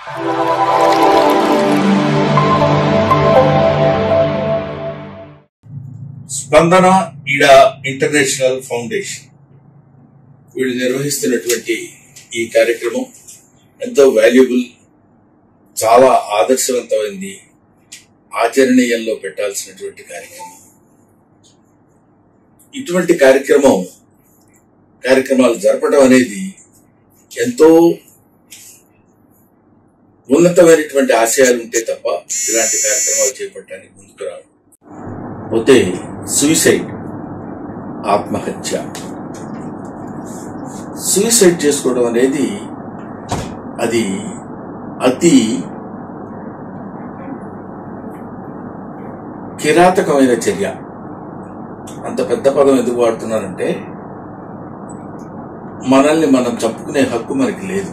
స్పందన ఇడా international foundation వీళ్ళు నిర్వహిస్తున్నటువంటి ఈ కార్యక్రమం ఎంతో వాల్యుబుల్ చాలా ఆదర్శవంతమైంది ఆచరణీయంలో పెట్టాల్సినటువంటి కార్యక్రమం ఇటువంటి కార్యక్రమం కార్యక్రమాలు జరపడం అనేది ఎంతో ఉన్నతమైనటువంటి ఆశయాలు ఉంటే తప్ప ఇలాంటి కార్యక్రమాలు చేపట్టడానికి ముందుకు రావు పోతే సూసైడ్ ఆత్మహత్య సూసైడ్ చేసుకోవడం అనేది అది అతి కిరాతకమైన చర్య అంత పెద్ద పదం ఎందుకు వాడుతున్నారంటే మనల్ని మనం చంపుకునే హక్కు మనకి లేదు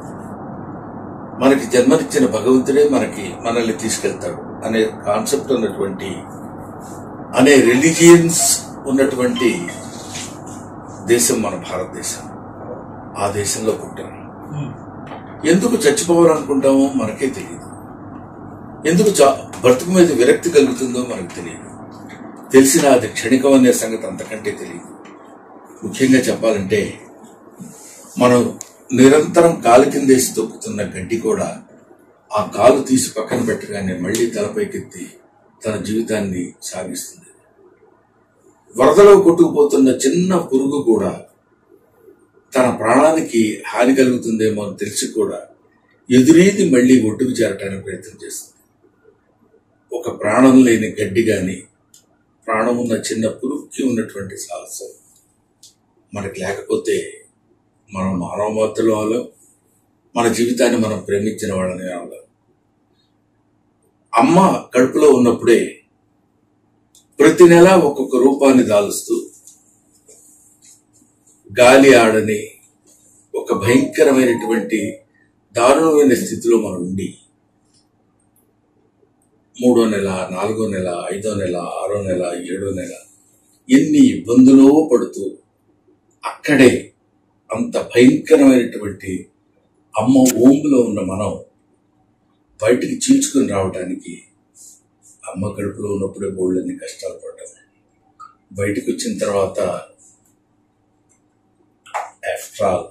మనకి జన్మనిచ్చిన భగవంతుడే మనకి మనల్ని తీసుకెళ్తాడు అనే కాన్సెప్ట్ ఉన్నటువంటి అనే రిలీజియన్స్ ఉన్నటువంటి దేశం మన భారతదేశం ఆ దేశంలో పుట్టాం ఎందుకు చచ్చిపోవాలనుకుంటామో మనకే తెలియదు ఎందుకు చా- బ్రతుకు మీద విరక్తి కలుగుతుందో మనకు తెలియదు తెలిసిన అది క్షణికం అనే సంగతి అంతకంటే తెలియదు ముఖ్యంగా చెప్పాలంటే మనం నిరంతరం కాలు కిందేసి తొక్కుతున్న గడ్డి కూడా ఆ కాలు తీసి పక్కన పెట్టగానే మళ్ళీ తలపైకెత్తి తన జీవితాన్ని సాగిస్తుంది వరదలో కొట్టుకుపోతున్న చిన్న పురుగు కూడా తన ప్రాణానికి హాని కలుగుతుందేమో అని తెలిసి కూడా ఎదురీది మళ్ళీ ఒడ్డుకు చేరటానికి ప్రయత్నం చేస్తుంది ఒక ప్రాణం లేని గడ్డి గాని ప్రాణం ఉన్న చిన్న పురుగుకి ఉన్నటువంటి సాహసం మనకి లేకపోతే మనం మానవ మాతృలు వాళ్ళం మన జీవితాన్ని మనం ప్రేమించిన వాళ్ళని వాళ్ళం అమ్మ కడుపులో ఉన్నప్పుడే ప్రతి నెల ఒక్కొక్క రూపాన్ని దాలుస్తూ గాలి ఆడని ఒక భయంకరమైనటువంటి దారుణమైన స్థితిలో మనం ఉండి మూడో నెల నాలుగో నెల ఐదో నెల ఆరో నెల ఏడో నెల ఎన్ని ఇబ్బందులో పడుతూ అక్కడే అంత భయంకరమైనటువంటి అమ్మ ఓంబులో ఉన్న మనం బయటికి చీల్చుకుని రావడానికి అమ్మ కడుపులో ఉన్నప్పుడే బోళ్ళన్ని కష్టాలు పడ్డాం బయటకు వచ్చిన తర్వాత ఆఫ్టర్ ఆల్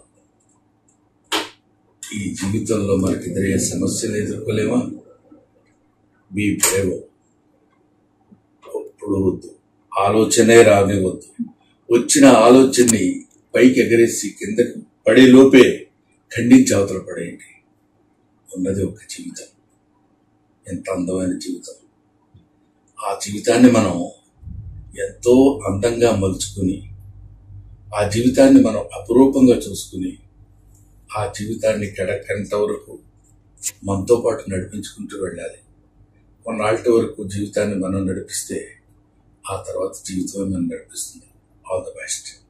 ఈ జీవితంలో మనకి ఎదురయ్యే సమస్యలు ఎదుర్కోలేమా బీ బ్రేవ్ అప్పుడు వద్దు ఆలోచనే రానివద్దు వచ్చిన ఆలోచనని పైకి ఎగరేసి కిందకి పడే లోపే ఖండించి అవతల పడేయండి ఉన్నది ఒక జీవితం ఎంత అందమైన జీవితం ఆ జీవితాన్ని మనం ఎంతో అందంగా మలుచుకుని ఆ జీవితాన్ని మనం అపురూపంగా చూసుకుని ఆ జీవితాన్ని కెడకంత వరకు మనతో పాటు నడిపించుకుంటూ వెళ్ళాలి కొన్నాళ్ళ వరకు జీవితాన్ని మనం నడిపిస్తే ఆ తర్వాత జీవితమే మనం నడిపిస్తుంది ఆల్ ద బెస్ట్